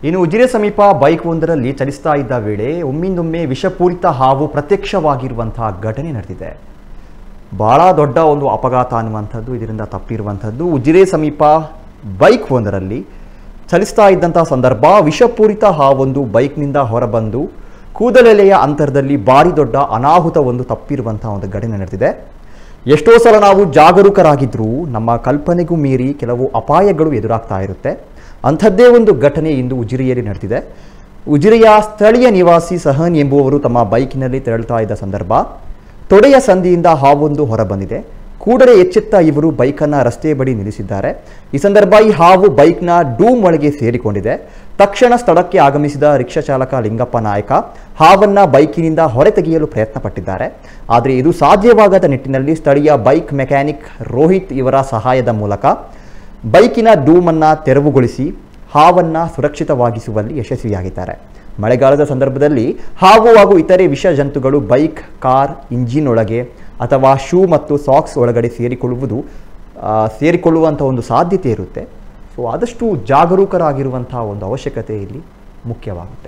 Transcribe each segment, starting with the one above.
ಇನ್ನು ಉಜಿರೆ ಸಮೀಪ ಬೈಕ್ ಒಂದರಲ್ಲಿ ಚಲಿಸ್ತಾ ಇದ್ದ ವೇಳೆ ಒಮ್ಮಿಂದೊಮ್ಮೆ ವಿಷಪೂರಿತ ಹಾವು ಪ್ರತ್ಯಕ್ಷವಾಗಿರುವಂತಹ ಘಟನೆ ನಡೆದಿದೆ ಬಹಳ ದೊಡ್ಡ ಒಂದು ಅಪಘಾತ ಅನ್ನುವಂಥದ್ದು ಇದರಿಂದ ತಪ್ಪಿರುವಂಥದ್ದು ಉಜಿರೆ ಸಮೀಪ ಬೈಕ್ ಒಂದರಲ್ಲಿ ಚಲಿಸ್ತಾ ಇದ್ದಂತಹ ಸಂದರ್ಭ ವಿಷಪೂರಿತ ಹಾವೊಂದು ಬೈಕ್ನಿಂದ ಹೊರಬಂದು ಕೂದಲೆಲೆಯ ಅಂತರದಲ್ಲಿ ಭಾರಿ ದೊಡ್ಡ ಅನಾಹುತವೊಂದು ತಪ್ಪಿರುವಂತಹ ಒಂದು ಘಟನೆ ನಡೆದಿದೆ ಎಷ್ಟೋ ಸಲ ನಾವು ಜಾಗರೂಕರಾಗಿದ್ದರೂ ನಮ್ಮ ಕಲ್ಪನೆಗೂ ಮೀರಿ ಕೆಲವು ಅಪಾಯಗಳು ಎದುರಾಗ್ತಾ ಇರುತ್ತೆ ಅಂಥದ್ದೇ ಒಂದು ಘಟನೆ ಇಂದು ಉಜಿರೆಯಲ್ಲಿ ನಡೆದಿದೆ ಉಜಿರೆಯ ಸ್ಥಳೀಯ ನಿವಾಸಿ ಸಹನ್ ಎಂಬುವವರು ತಮ್ಮ ಬೈಕಿನಲ್ಲಿ ತೆರಳುತ್ತಾ ಇದ್ದ ಸಂದರ್ಭ ತೊಡೆಯ ಸಂದಿಯಿಂದ ಹಾವೊಂದು ಹೊರಬಂದಿದೆ ಕೂಡಲೇ ಎಚ್ಚೆತ್ತ ಇವರು ಬೈಕನ್ನು ರಸ್ತೆ ಬಳಿ ನಿಲ್ಲಿಸಿದ್ದಾರೆ ಈ ಸಂದರ್ಭ ಈ ಹಾವು ಬೈಕ್ನ ಡೂಮ್ ಒಳಗೆ ಸೇರಿಕೊಂಡಿದೆ ತಕ್ಷಣ ಸ್ಥಳಕ್ಕೆ ಆಗಮಿಸಿದ ರಿಕ್ಷಾ ಚಾಲಕ ಲಿಂಗಪ್ಪ ನಾಯಕ ಹಾವನ್ನ ಬೈಕಿನಿಂದ ಹೊರತೆಗೆಯಲು ಪ್ರಯತ್ನ ಪಟ್ಟಿದ್ದಾರೆ ಆದರೆ ಇದು ಸಾಧ್ಯವಾಗದ ನಿಟ್ಟಿನಲ್ಲಿ ಸ್ಥಳೀಯ ಬೈಕ್ ಮೆಕ್ಯಾನಿಕ್ ರೋಹಿತ್ ಇವರ ಸಹಾಯದ ಮೂಲಕ ಬೈಕಿನ ಡೂಮನ್ನು ತೆರವುಗೊಳಿಸಿ ಹಾವನ್ನು ಸುರಕ್ಷಿತವಾಗಿಸುವಲ್ಲಿ ಯಶಸ್ವಿಯಾಗಿದ್ದಾರೆ ಮಳೆಗಾಲದ ಸಂದರ್ಭದಲ್ಲಿ ಹಾವು ಹಾಗೂ ಇತರೆ ವಿಷ ಜಂತುಗಳು ಬೈಕ್ ಕಾರ್ ಇಂಜಿನ್ ಒಳಗೆ ಅಥವಾ ಶೂ ಮತ್ತು ಸಾಕ್ಸ್ ಒಳಗಡೆ ಸೇರಿಕೊಳ್ಳುವುದು ಆ, ಸೇರಿಕೊಳ್ಳುವಂಥ ಒಂದು ಸಾಧ್ಯತೆ ಇರುತ್ತೆ ಸೊ ಆದಷ್ಟು ಜಾಗರೂಕರಾಗಿರುವಂತಹ ಒಂದು ಅವಶ್ಯಕತೆ ಇಲ್ಲಿ ಮುಖ್ಯವಾಗುತ್ತೆ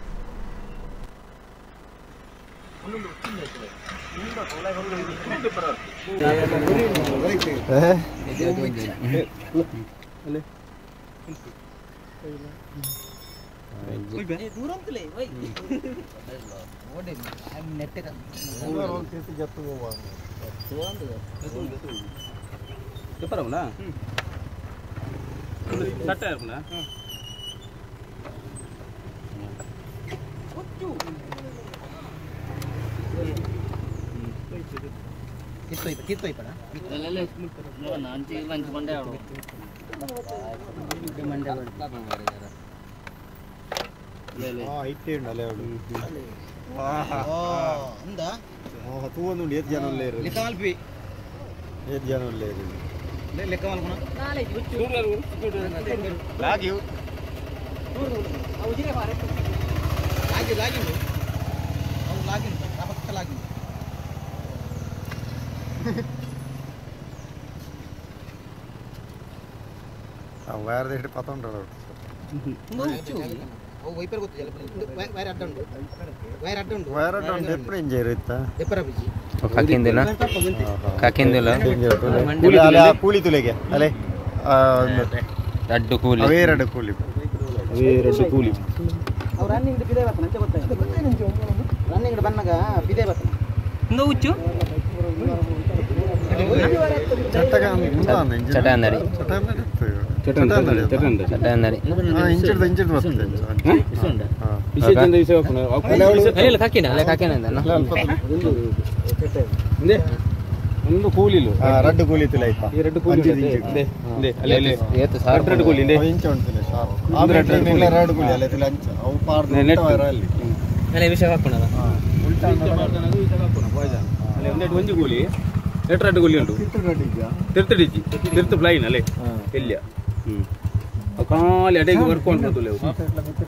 చెప్పరావునా సట్ట ఇరుకునా nanti lunch Monday ಆಡು ಮಂಡೇ ಇಟ್ಟೇ ಉಂಡು ಅಲೆ ಅವಳು ತೂವೊಂದು ಏತ್ ಜನ ಒಳ್ಳೆ ಇರಲಿ ಲೆಕ್ಕ ಮಲ್ಪಿ ಏತ್ ಜನ ಒಳ್ಳೆ ಇರಲಿ ಲೆಕ್ಕ ಮಲ್ಪನ ಲಾಗಿ ಲಾಗಿ ಅವು ಲಾಗಿ ಆ ಪಕ್ಕ ಲಾಗಿ വേറെ ഇട്ട് പത്തോണ്ടോ ಅವು ವೈಪರ್ ಗೊತ್ತಿಲ್ಲ ವೈರ್ ಅಡ್ಡ ಉಂಟು ವೈರ್ ಅಡ್ಡ ಉಂಟು വേറെ ഉണ്ട് എപ്പോഴും എൻജോയ് ഇത്ത ಎಪ್ಪರ ಬಿಜಿ ಕಾಕಿಂದಿಲ್ಲ ಕಾಕಿಂದಿಲ್ಲ ಕೂಲಿ ತುಲೆಗೆ ಅಲೆ ದಡ್ಡು ಕೂಲಿ ಅವೇರಡು ಕೂಲಿ రెండు కూలి ಅವು ರನ್ನಿಂಗ್ ಬಿದೆ ಬರ್ತಾನೆ ಅಂತ ಗೊತ್ತಾಯ್ತು ರನ್ನಿಂಗ್ ಬಂದಾಗ ಬಿದೆ ಬರ್ತಾನೆ ಹಿಂಗ ಹುಚ್ಚು ಚಟ್ಟಗ ಮುಂದಾನ ಚಟ ಅಂದಡಿ ಚಟ ಅಂದಡಿ ಇಂಚಿಡ್ದು ಇಂಚಿಡ್ದು ಬರ್ತದೆ విషయం విషయం ಇಲ್ಲ ಕಾಕಿನ ಅಲ್ಲೇ ಕಾಕಿನ ಅಂದನ ಒಂದು ಕೂಲಿಲು ರಡ್ಡು ಕೂಲಿ ತುಲೆ ಆಯ್ತಾ ಈ ಎರಡು ಕೂಲಿ ಅಂಚಿದು ಇದೆ. ಇಂಚಿದು. ಇದೆ, ಇದೆ, ಅಲ್ಲೇ ಅಲ್ಲೇ ಏತು ಸಾರ್ ಎರಡು ಎರಡು ಕೂಲಿ ಇದೆ ಇಂಚ ಉಂಟು ಆಮೇಲೆ ಎರಡು ಕೂಲಿ ಅಲ್ಲ ತುಲೆ ಅಂಚ ಅವು ಪಾರ್ದು ನೆಟ್. ಅಲ್ಲಿ ಅಲ್ಲೇ ವಿಷಯ ಹಾಕೋಣದ ಅಲ್ಲೇ ಒಂದೆರಡು ಒಂಜಿ ಕೂಲಿ ಎರಡು ಎರಡು ಕೂಲಿ ಉಂಟು ತಿರ್ತಡಿಜ್ಜಿ ತಿರ್ತು ಪ್ಲೈನ್ ಅಲ್ಲೇ ಎಲ್ಲಿಯ ಹ್ಮ್ ಅವ್ ಖಾಲಿ ಅಡೆಗೆ ವರ್ಕೊಂಡು ಬಂತು